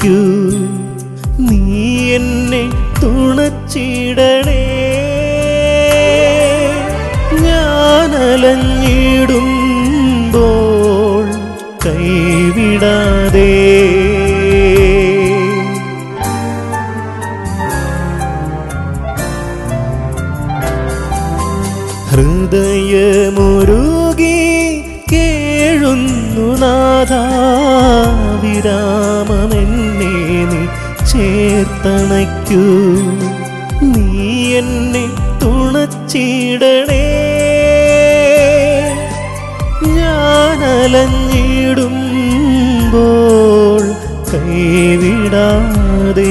ചേർത്തണയ്ക്കൂ നീ എന്നെ തുണച്ചിടണേ ഞാനലഞ്ഞിടുമ്പോൾ കൈവിടാതെ ഹൃദയമൊരുകി കേഴുന്നു നാഥ വിരാമമെന്നെ നീ ചേർത്തണയ്ക്കൂ നീ എന്നെ തുണച്ചിടണേ ഞാനലഞ്ഞിടുമ്പോൾ കൈവിടാതെ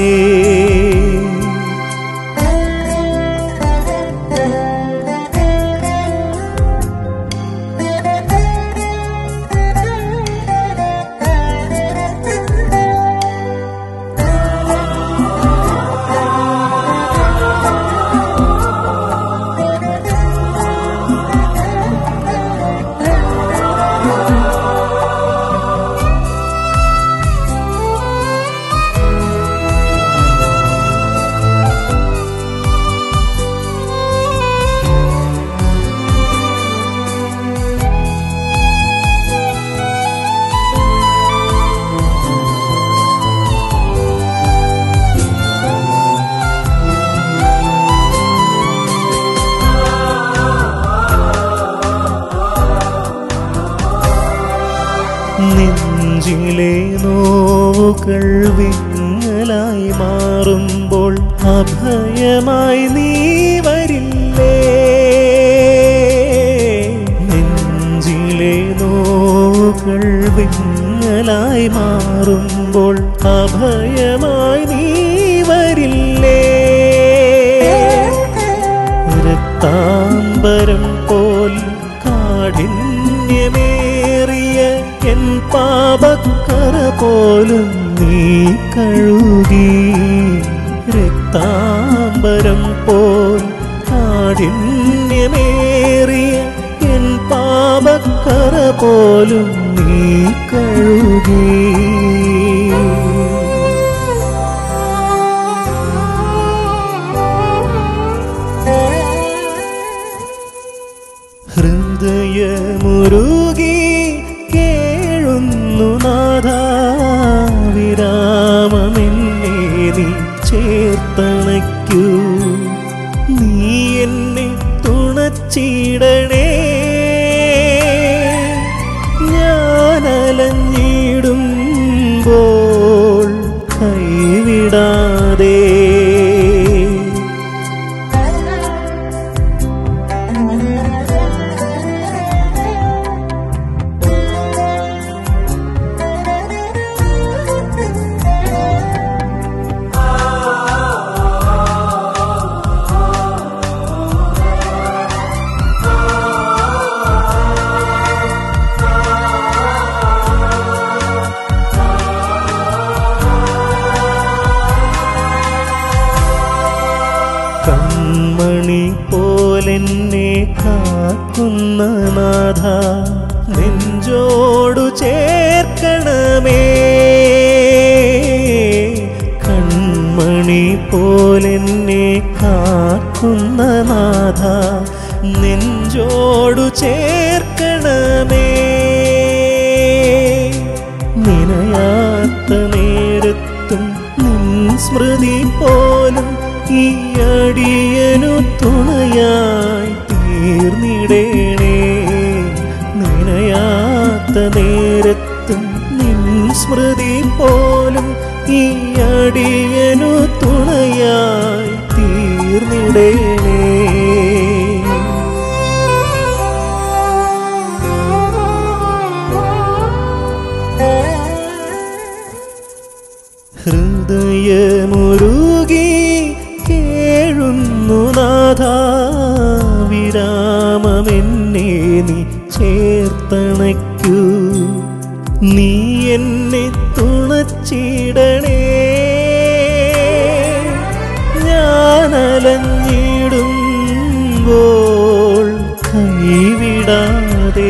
നെഞ്ചിലെ നോവുകൾ വിങ്ങലായി മാറുമ്പോൾ അഭയമായി നീ വരില്ലേ നെഞ്ചിലെ നോവുകൾ വിങ്ങലായി മാറുമ്പോൾ അഭയമായി നീ വരില്ലേ രക്താംബരം പോൽ കാഠിന്യമേറിയ എൻ പാപക്കറ പോലും നീ കഴുകി രക്താംബരം പോൽ കാഠിന്യമേറിയ എൻ പാപക്കറ പോലും നീ കഴുകി ഹൃദയമുരുകി കേഴുന്നു നാഥ വിരാമമെന്നെ നീ ചേർത്തണയ്ക്കൂ നീ എന്നെ തുണച്ചിടണേ ഞാനലഞ്ഞിടുമ്പോൾ കൈവിടാതെ കൺമണി പോലെന്നെ കാക്കുന്ന നാഥ നെഞ്ചോടു ചേർക്കണമേ കൺമണി പോലെന്നെ കാക്കുന്ന നാഥ നെഞ്ചോടു ചേർക്കണമേ നിനയാത്ത നേരത്തും നിൻ സ്മൃതി പോലും ഈ അടിയനു തുണയായി തീർന്നിടേണേ നിനയാത്ത നേരത്തും നിൻ സ്മൃതി പോലും ഈ അടിയനു തുണയായി തീർന്നിടേണേ ഹൃദയമുരുകി കേഴുന്നു നാഥ വിരാമമെന്നെ നീ ചേർത്തണയ്ക്കൂ നീ എന്നെ തുണച്ചിടണേ ഞാനലഞ്ഞിടുമ്പോൾ കൈവിടാതെ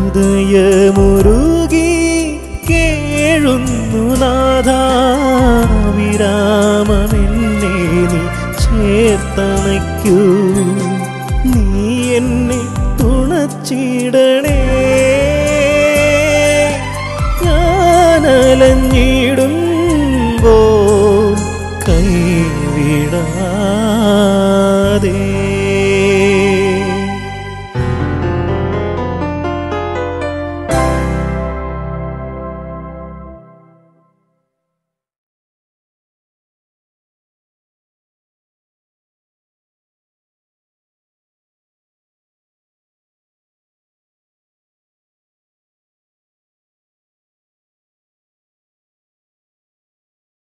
ഹൃദയമുരുകി കേഴുന്നു നാഥാ വിരാമമെന്നെ നീ ചേർത്തണയ്ക്കൂ നീ എന്നെ തുണച്ചിടണേ ഞാനലഞ്ഞിടുമ്പോ കൈവിടാതെ